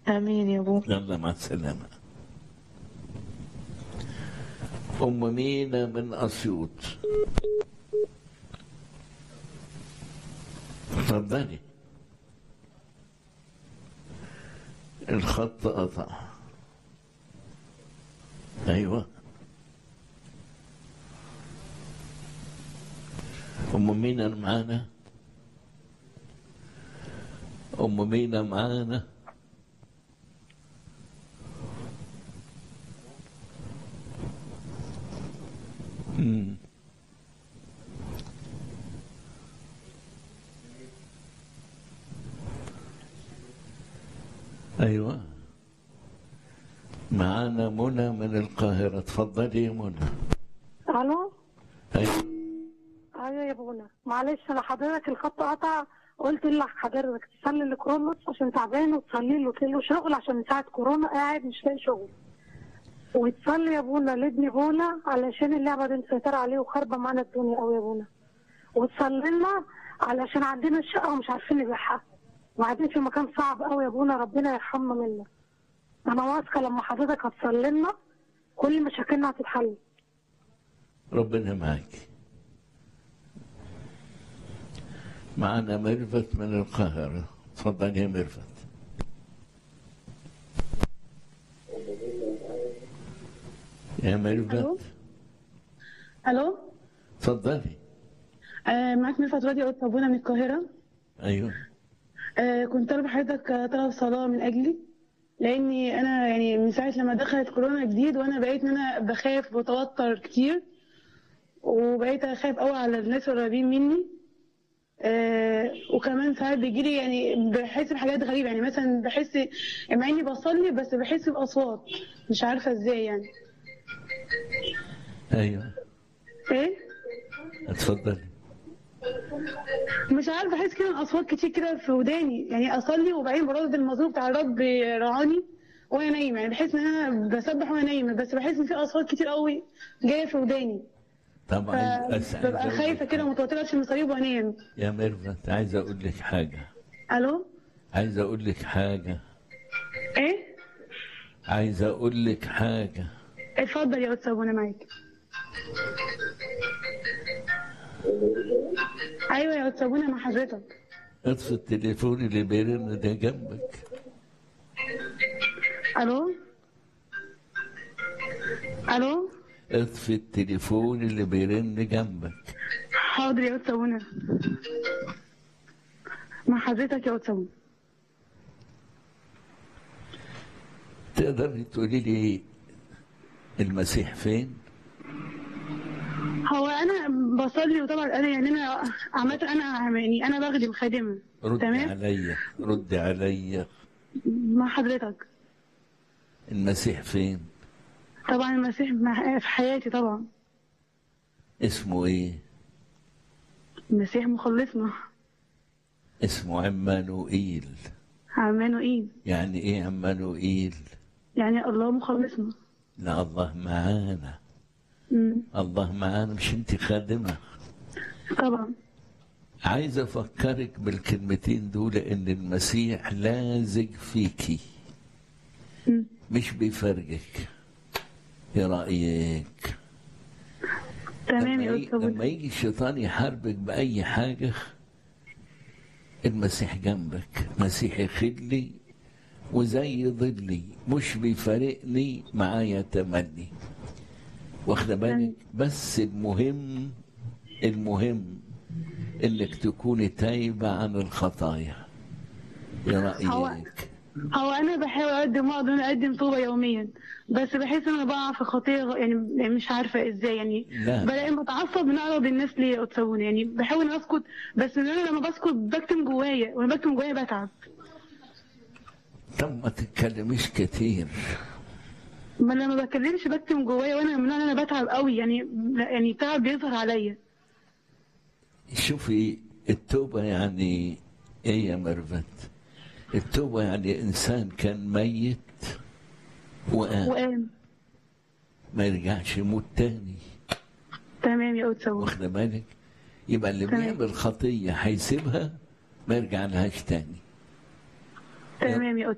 امين يا ابو يلا مع السلامة أم مينا من أسيوط اتفضلي الخط قطع أيوة أم مينا معانا أم مينا معانا مم. أيوة معانا منى من القاهرة تفضلي يا منى الو أيوة ايوه يا بونا معلش انا حضرتك الخط قطع قلت لحضرتك تصلي لكرولوس عشان تعبان وتصلي له له شغل عشان من ساعه كورونا قاعد مش لاقي شغل وتصلي يا بونا لابني بونا علشان اللعبه دي مسيطره عليه وخاربه معانا الدنيا قوي يا بونا وتصلي لنا علشان عندنا الشقه ومش عارفين نبيعها وقاعدين في مكان صعب قوي يا بونا ربنا يرحمنا منه انا واثقه لما حضرتك هتصلي لنا كل مشاكلنا هتتحل ربنا معك معنا ميرفت من القاهرة تفضلي يا ميرفت يا ميرفت ألو؟ الو تفضلي آه معاك ميرفت راضي قلت ابونا من القاهره ايوه آه كنت طالبه حضرتك آه، طلب صلاه من اجلي لاني انا يعني من ساعه لما دخلت كورونا جديد وانا بقيت ان انا بخاف وبتوتر كتير وبقيت اخاف قوي على الناس القريبين مني آه وكمان ساعات بيجيلي يعني بحس بحاجات غريبه يعني مثلا بحس مع اني بصلي بس بحس باصوات مش عارفه ازاي يعني ايوه ايه اتفضلي مش عارفه احس كده اصوات كتير كده في وداني يعني اصلي وبعدين برد المزمور بتاع الرب رعاني وانا نايمه يعني بحس ان انا بسبح وانا نايمه بس بحس ان في اصوات كتير قوي جايه في وداني طب عايز أس- عايز فببقى أقول خايفه لك كده حاجة. متوتره عشان المصاريف وانام يا ميرفت عايز اقول لك حاجة الو عايز اقول لك حاجة ايه عايز اقول لك حاجة اتفضل يا استاذ وانا معاك ايوه يا استاذ وانا مع حضرتك اطفي التليفون اللي بيرن ده جنبك الو الو اطفي التليفون اللي بيرن جنبك حاضر يا استاذ وانا مع حضرتك يا استاذ تقدري تقولي لي المسيح فين؟ هو انا بصلي وطبعا انا يعني انا عامه انا يعني انا بخدم خادمه رد تمام عليا رد عليا مع حضرتك المسيح فين؟ طبعا المسيح مع- في حياتي طبعا اسمه ايه؟ المسيح مخلصنا اسمه عمانوئيل عمانوئيل يعني ايه عمانوئيل؟ يعني الله مخلصنا لا الله معانا أمم، الله معانا مش انت خادمة طبعا عايز افكرك بالكلمتين دول ان المسيح لازق فيكي أمم، مش بيفرجك ايه رأيك؟ تمام لما, يا ي... استاذ لما يجي الشيطان يحاربك بأي حاجة المسيح جنبك مسيح يخلي وزي ظلي مش بيفارقني معايا تمني واخده بالك بس المهم المهم انك تكوني تايبة عن الخطايا ايه هو- رأيك؟ هو انا بحاول اقدم ما اقدر اقدم توبه يوميا بس بحس ان انا بقع في خطيه غ- يعني مش عارفه ازاي يعني لا. بلاقي بتعصب من اقرب الناس ليا يا يعني بحاول اسكت بس ان انا لما بسكت بكتم جوايا وانا بكتم جوايا بتعب طب ما تتكلميش كتير ما انا ما بتكلمش بكتم جوايا وانا من انا انا بتعب قوي يعني يعني تعب بيظهر عليا شوفي التوبة يعني ايه يا مرفت التوبة يعني انسان كان ميت وقام وقام ما يرجعش يموت تاني تمام يا استاذ واخده بالك يبقى اللي تمام. بيعمل خطية هيسيبها ما يرجع لهاش تاني تمام يا